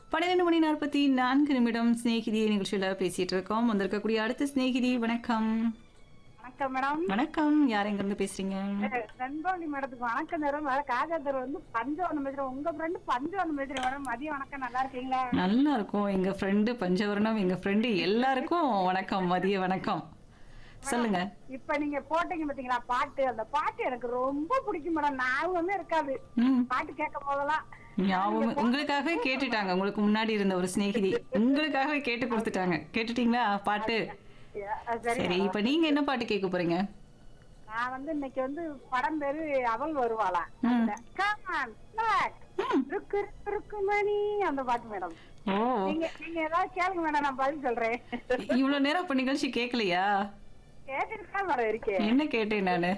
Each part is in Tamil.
பன்னிரெண்டு மணி நாற்பத்தி நான்கு நிமிடம் சிநேகிதி நிகழ்ச்சியில பேசிட்டு இருக்கோம் வந்திருக்கக்கூடிய அடுத்த சிநேகிதி வணக்கம் வணக்கம் மேடம் வணக்கம் யார் எங்க இருந்து பேசுறீங்க நண்பவழி மேடத்துக்கு வணக்கம் தரும் காஜாதர் வந்து பஞ்சவனம் பேசுறேன் உங்க ஃப்ரெண்டு பஞ்சவனம் பேசுறேன் மேடம் மதியம் வணக்கம் நல்லா இருக்கீங்களா நல்லா இருக்கும் எங்க ஃப்ரெண்டு பஞ்சவர்ணம் எங்க ஃப்ரெண்டு எல்லாருக்கும் வணக்கம் மதிய வணக்கம் சொல்லுங்க இப்ப நீங்க போட்டீங்க பாத்தீங்களா பாட்டு அந்த பாட்டு எனக்கு ரொம்ப பிடிக்கும் மேடம் ஞாபகமே இருக்காது ம் பாட்டு கேட்கும் போதெல்லாம் ஞாபகம் உங்களுக்காகவே கேட்டுட்டாங்க உங்களுக்கு முன்னாடி இருந்த ஒரு சிநேகிதி உங்களுக்காகவே கேட்டு கொடுத்துட்டாங்க கேட்டுட்டீங்களா பாட்டு அஹ் சரி சரி இப்ப நீங்க என்ன பாட்டு கேட்க போறீங்க நான் வந்து இன்னைக்கு வந்து படம் பேரு அவள் வருவாளா கமான் ருக்கு ருக்கு மணி அந்த பாட்டு மேடம் ஓ நீங்க நீங்க ஏதாவது கேளுங்க மேடம் நான் பதில் சொல்றேன் இவ்வளவு நேரம் அப்ப நிகழ்ச்சி கேட்கலையா கேட்டுட்டு தான் மேடம் இருக்கேன் என்ன கேட்டேன் நானு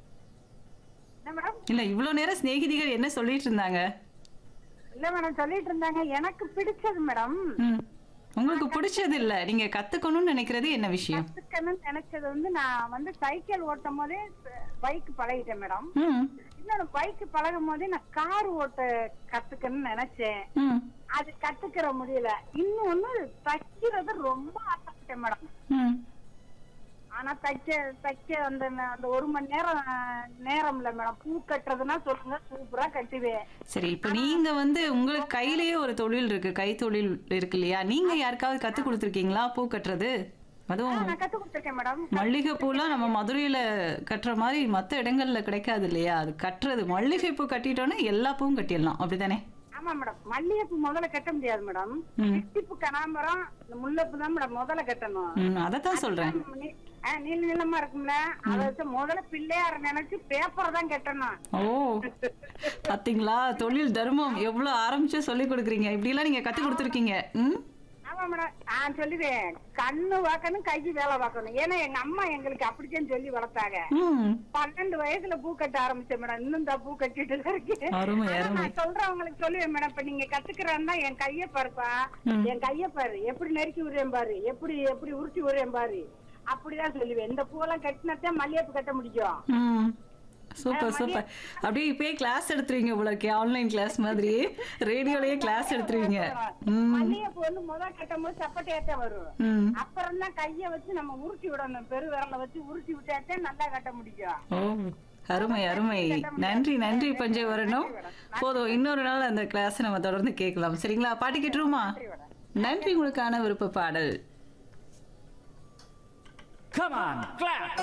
என்ன மேடம் இல்ல இவ்வளவு நேரம் சிநேகிதிகள் என்ன சொல்லிட்டு இருந்தாங்க இல்ல மேடம் சொல்லிட்டு இருந்தாங்க எனக்கு பிடிச்சது மேடம் ம். உங்களுக்கு பிடிச்சது இல்ல நீங்க கத்துக்கணும்னு நினைக்கிறது என்ன விஷயம் கத்துக்கணும்னு நினைச்சது வந்து நான் வந்து சைக்கிள் ஓட்டும் போதே பைக் பழகிட்டேன் மேடம் ம் இன்னொன்னு பைக் பழகும் போதே நான் கார் ஓட்ட கத்துக்கணும்னு நினைச்சேன் ம் அது கத்துக்கிற முடியல இன்னொன்னு தைக்கிறது ரொம்ப ஆசைப்பட்டேன் மேடம் ம் ஆனா தைக்க தைக்க அந்த அந்த ஒரு மணி நேரம் நேரம்ல மேடம் பூ கட்டுறதுன்னா சொல்லுங்க சூப்பரா கட்டுவேன் சரி இப்ப நீங்க வந்து உங்களுக்கு கையிலேயே ஒரு தொழில் இருக்கு கை தொழில் இருக்கு இல்லையா நீங்க யாருக்காவது கத்து கொடுத்துருக்கீங்களா பூ கட்டுறது அதுவும் நான் கத்து கொடுத்துருக்கேன் மேடம் மல்லிகை பூலாம் நம்ம மதுரையில கட்டுற மாதிரி மத்த இடங்கள்ல கிடைக்காது இல்லையா அது கட்டுறது மல்லிகை பூ கட்டிட்டோன்னா எல்லா பூவும் கட்டிடலாம் அப்படிதானே ஆமா மேடம் மல்லிகைப்பூ முதல்ல கட்ட முடியாது மேடம் ம். சிட்டிப்பூ கனாம்பரம் இந்த முல்லைப்பூ தான் மேடம் முதல்ல கட்டணும் ம் அதைத்தான் சொல்றேன் நீ- ஆ, நீள நீளமா இருக்கும்ல அதை வச்சு முதல்ல பிள்ளையார நினைச்சு பேப்பர் தான் கட்டணும் ஓ பாத்தீங்களா தொழில் தர்மம் எவ்வளவு ஆரம்பிச்சு சொல்லி கொடுக்குறீங்க இப்படி எல்லாம் நீங்க கத்து கொடுத்துருக்கீங்க ம் ஆமா மேடம் நான் சொல்லுவேன் கண்ணு பார்க்கணும் கை வேலை பார்க்கணும் ஏன்னா எங்க அம்மா எங்களுக்கு அப்படித்தான் சொல்லி வளர்த்தாங்க ம் பன்னெண்டு வயசுல பூ கட்ட ஆரம்பிச்சேன் மேடம் இன்னும் தான் பூ கட்டிட்டு தான் இருக்கேன் அருமை ஆனா அருமை நான் சொல்றவங்களுக்கு சொல்லுவேன் மேடம் இப்ப நீங்க கத்துக்கிறன்னா என் கைய பாருப்பா ம். என் கைய பாரு எப்படி நெருக்கி விடுறேன் பாரு எப்படி எப்படி உருட்டி விடுறேன் பாரு அப்படிதான் சொல்லுவேன் இந்த பூவெல்லாம் கட்டினத்தான் மல்லிகைப்பூ கட்ட முடியும் ம் சூப்பர் சூப்பர் அப்படியே இப்பயே கிளாஸ் எடுத்துருவீங்க போல இருக்கே ஆன்லைன் கிளாஸ் மாதிரி ரேடியோலயே கிளாஸ் எடுத்துருவீங்க ம் மல்லிகைப்பூ வந்து முதல் கட்டும் போது சப்பட்டையாத்தான் வரும் ம் அப்புறம் தான் கைய வச்சு நம்ம உருட்டி விடணும் பெரு விரல வச்சு உருட்டி விட்டாத்தான் நல்லா கட்ட முடியும் ஓ அருமை அருமை நன்றி நன்றி பஞ்சவரணம் போதும் இன்னொரு நாள் அந்த கிளாஸ் நம்ம தொடர்ந்து கேட்கலாம் சரிங்களா பாட்டு கேட்டுருமா நன்றி உங்களுக்கான விருப்ப பாடல் Come on, clap!